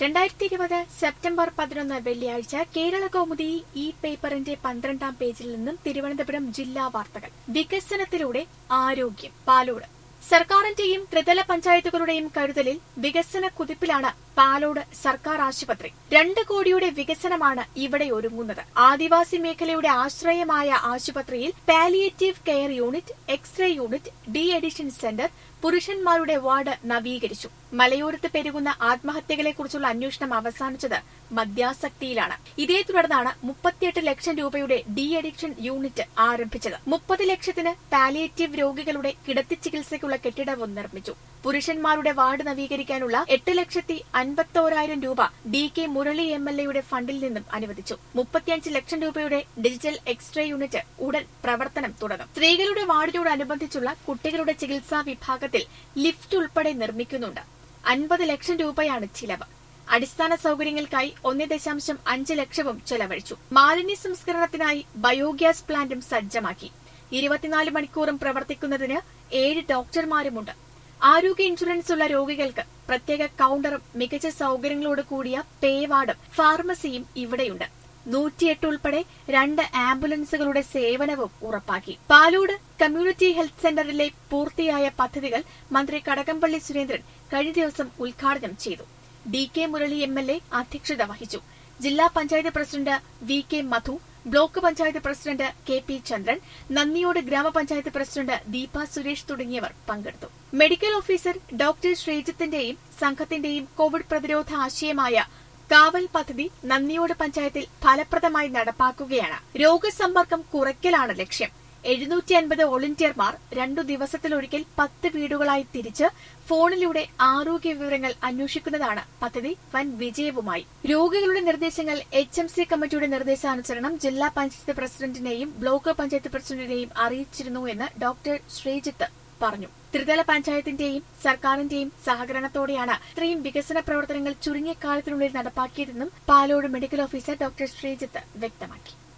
രണ്ടായിരത്തി ഇരുപത് സെപ്റ്റംബർ പതിനൊന്ന് വെള്ളിയാഴ്ച കേരള കൗമുദി ഈ പേപ്പറിന്റെ പന്ത്രണ്ടാം പേജിൽ നിന്നും തിരുവനന്തപുരം ജില്ലാ വാർത്തകൾ വികസനത്തിലൂടെ ആരോഗ്യം പാലോട് സർക്കാരിന്റെയും ത്രിതല പഞ്ചായത്തുകളുടെയും കരുതലിൽ വികസന കുതിപ്പിലാണ് പാലോട് സർക്കാർ ആശുപത്രി രണ്ട് കോടിയുടെ വികസനമാണ് ഇവിടെ ഒരുങ്ങുന്നത് ആദിവാസി മേഖലയുടെ ആശ്രയമായ ആശുപത്രിയിൽ palliative care unit X ray unit de addiction centre പുരുഷന്മാരുടെ വാർഡ് നവീകരിച്ചു മലയോരത്ത് പെരുകുന്ന ആത്മഹത്യകളെക്കുറിച്ചുള്ള അന്വേഷണം അവസാനിച്ചത് മദ്യാസക്തിയിലാണ് ഇതേ തുടർന്നാണ് മുപ്പത്തിയെട്ട് ലക്ഷം രൂപയുടെ ഡി അഡിക്ഷൻ യൂണിറ്റ് ആരംഭിച്ചത് മുപ്പത് ലക്ഷത്തിന് പാലിയേറ്റീവ് രോഗികളുടെ കിടത്തി ചികിത്സയ്ക്കുള്ള കെട്ടിടവും നിർമ്മിച്ചു പുരുഷന്മാരുടെ വാർഡ് നവീകരിക്കാനുള്ള എട്ട് ലക്ഷത്തി അൻപത്തോരായിരം രൂപ D K Murali M L എയുടെ ഫണ്ടിൽ നിന്നും അനുവദിച്ചു മുപ്പത്തിയഞ്ച് ലക്ഷം രൂപയുടെ ഡിജിറ്റൽ എക്സ്റേ യൂണിറ്റ് ഉടൻ പ്രവർത്തനം തുടങ്ങും സ്ത്രീകളുടെ വാർഡിനോടനുബന്ധിച്ചുള്ള കുട്ടികളുടെ ചികിത്സാ വിഭാഗത്തിൽ ലിഫ്റ്റ് ഉൾപ്പെടെ നിർമ്മിക്കുന്നുണ്ട് അൻപത് ലക്ഷം രൂപയാണ് ചിലവ് അടിസ്ഥാന സൌകര്യങ്ങൾക്കായി ഒന്ന് ദശാംശം അഞ്ച് ലക്ഷവും ചെലവഴിച്ചു മാലിന്യ സംസ്കരണത്തിനായി ബയോഗ്യാസ് പ്ലാന്റും സജ്ജമാക്കി ഇരുപത്തിനാല് മണിക്കൂറും പ്രവർത്തിക്കുന്നതിന് ഏഴ് ഡോക്ടർമാരുമുണ്ട് ആരോഗ്യ ഇൻഷുറൻസ് ഉള്ള രോഗികൾക്ക് പ്രത്യേക കൌണ്ടറും മികച്ച സൌകര്യങ്ങളോട് കൂടിയ പേ വാർഡും ഫാർമസിയും ഇവിടെയുണ്ട് നൂറ്റിയെട്ട് ഉൾപ്പെടെ രണ്ട് ആംബുലൻസുകളുടെ സേവനവും ഉറപ്പാക്കി പാലോട് കമ്മ്യൂണിറ്റി ഹെൽത്ത് സെന്ററിലെ പൂർത്തിയായ പദ്ധതികൾ മന്ത്രി കടകംപള്ളി സുരേന്ദ്രൻ കഴിഞ്ഞ ദിവസം ഉദ്ഘാടനം ചെയ്തു D K Murali M L A അധ്യക്ഷത വഹിച്ചു ജില്ലാ panchayat president V K Madhu block panchayat president K P Chandran Nandiyode gram panchayat president Deepa Suresh തുടങ്ങിയവർ പങ്കെടുത്തു മെഡിക്കൽ ഓഫീസർ ഡോക്ടർ ശ്രീജിത്തിന്റെയും സംഘത്തിന്റെയും കോവിഡ് പ്രതിരോധ ആശയമായ കാവൽ പദ്ധതി നന്ദിയോട് പഞ്ചായത്തിൽ ഫലപ്രദമായി നടപ്പാക്കുകയാണ് രോഗസമ്പർക്കം കുറയ്ക്കലാണ് ലക്ഷ്യം എഴുന്നൂറ്റി അൻപത് വോളണ്ടിയർമാർ രണ്ടു ദിവസത്തിലൊരിക്കൽ പത്ത് വീടുകളായി തിരിച്ച് ഫോണിലൂടെ ആരോഗ്യ വിവരങ്ങൾ അന്വേഷിക്കുന്നതാണ് പദ്ധതി വൻ വിജയവുമായി രോഗികളുടെ നിർദ്ദേശങ്ങൾ എച്ച് എം സി കമ്മിറ്റിയുടെ നിർദ്ദേശാനുസരണം ജില്ലാ പഞ്ചായത്ത് പ്രസിഡന്റിനെയും ബ്ലോക്ക് പഞ്ചായത്ത് പ്രസിഡന്റിനെയും അറിയിച്ചിരുന്നു എന്ന് ഡോക്ടർ ശ്രീജിത്ത് പറഞ്ഞു ത്രിതല പഞ്ചായത്തിന്റെയും സർക്കാരിന്റെയും സഹകരണത്തോടെയാണ് ഇത്രയും വികസന പ്രവർത്തനങ്ങൾ ചുരുങ്ങിയ കാലത്തിനുള്ളിൽ നടപ്പാക്കിയതെന്നും Palode medical officer doctor Sreejith വ്യക്തമാക്കി